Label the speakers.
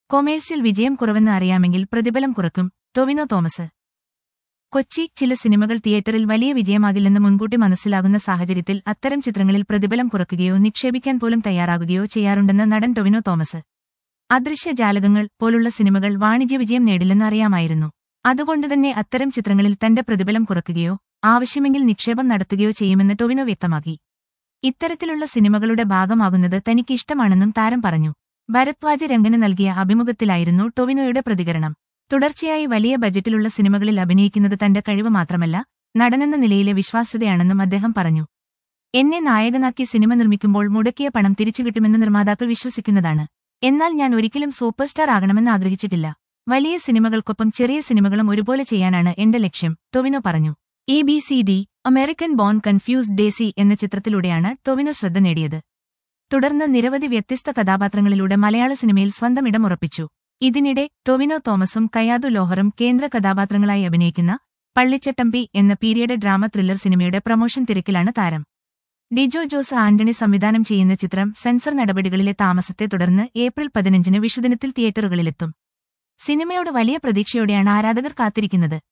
Speaker 1: commercial വിജയം കുറവെന്ന് അറിയാമെങ്കിൽ പ്രതിഫലം കുറക്കും ടൊവിനോ തോമസ് കൊച്ചി ചില സിനിമകൾ തിയേറ്ററിൽ വലിയ വിജയമാകില്ലെന്ന് മുൻകൂട്ടി മനസ്സിലാകുന്ന സാഹചര്യത്തിൽ അത്തരം ചിത്രങ്ങളിൽ പ്രതിഫലം കുറയ്ക്കുകയോ നിക്ഷേപിക്കാൻ പോലും തയ്യാറാകുകയോ ചെയ്യാറുണ്ടെന്ന് നടൻ ടൊവിനോ തോമസ് അദൃശ്യജാലകങ്ങൾ പോലുള്ള സിനിമകൾ വാണിജ്യ വിജയം നേടില്ലെന്ന് അറിയാമായിരുന്നു അതുകൊണ്ടുതന്നെ അത്തരം ചിത്രങ്ങളിൽ തന്റെ പ്രതിഫലം കുറയ്ക്കുകയോ ആവശ്യമെങ്കിൽ നിക്ഷേപം നടത്തുകയോ ചെയ്യുമെന്ന് ടൊവിനോ വ്യക്തമാക്കി ഇത്തരത്തിലുള്ള സിനിമകളുടെ ഭാഗമാകുന്നത് തനിക്ക് ഇഷ്ടമാണെന്നും താരം പറഞ്ഞു ഭരദ്വാജ് രംഗന് നൽകിയ അഭിമുഖത്തിലായിരുന്നു ടൊവിനോയുടെ പ്രതികരണം തുടർച്ചയായി വലിയ ബജറ്റിലുള്ള സിനിമകളിൽ അഭിനയിക്കുന്നത് തന്റെ കഴിവ് മാത്രമല്ല നടനെന്ന നിലയിലെ വിശ്വാസ്യതയാണെന്നും അദ്ദേഹം പറഞ്ഞു എന്നെ നായകനാക്കി സിനിമ നിർമ്മിക്കുമ്പോൾ മുടക്കിയ പണം തിരിച്ചു കിട്ടുമെന്ന് നിർമ്മാതാക്കൾ വിശ്വസിക്കുന്നതാണ് എന്നാൽ ഞാൻ ഒരിക്കലും സൂപ്പർ സ്റ്റാർ ആകണമെന്ന് ആഗ്രഹിച്ചിട്ടില്ല വലിയ സിനിമകൾക്കൊപ്പം ചെറിയ സിനിമകളും ഒരുപോലെ ചെയ്യാനാണ് എന്റെ ലക്ഷ്യം ടൊവിനോ പറഞ്ഞു A B C D American born confused desi എന്ന ചിത്രത്തിലൂടെയാണ് ടൊവിനോ ശ്രദ്ധ നേടിയത് തുടർന്ന് നിരവധി വ്യത്യസ്ത കഥാപാത്രങ്ങളിലൂടെ മലയാള സിനിമയിൽ സ്വന്തം ഇടം ഉറപ്പിച്ചു ഇതിനിടെ ടൊവിനോ തോമസും കയാതു ലോഹറും കേന്ദ്ര കഥാപാത്രങ്ങളായി അഭിനയിക്കുന്ന പള്ളിച്ചട്ടമ്പി എന്ന പീരിയഡ് ഡ്രാമ ത്രില്ലർ സിനിമയുടെ പ്രമോഷൻ തിരക്കിലാണ് താരം ഡിജോ ജോസ് ആന്റണി സംവിധാനം ചെയ്യുന്ന ചിത്രം സെൻസർ നടപടികളിലെ താമസത്തെ തുടർന്ന് ഏപ്രിൽ പതിനഞ്ചിന് വിഷുദിനത്തിൽ തിയേറ്ററുകളിലെത്തും സിനിമയോട് വലിയ പ്രതീക്ഷയോടെയാണ് ആരാധകർ കാത്തിരിക്കുന്നത്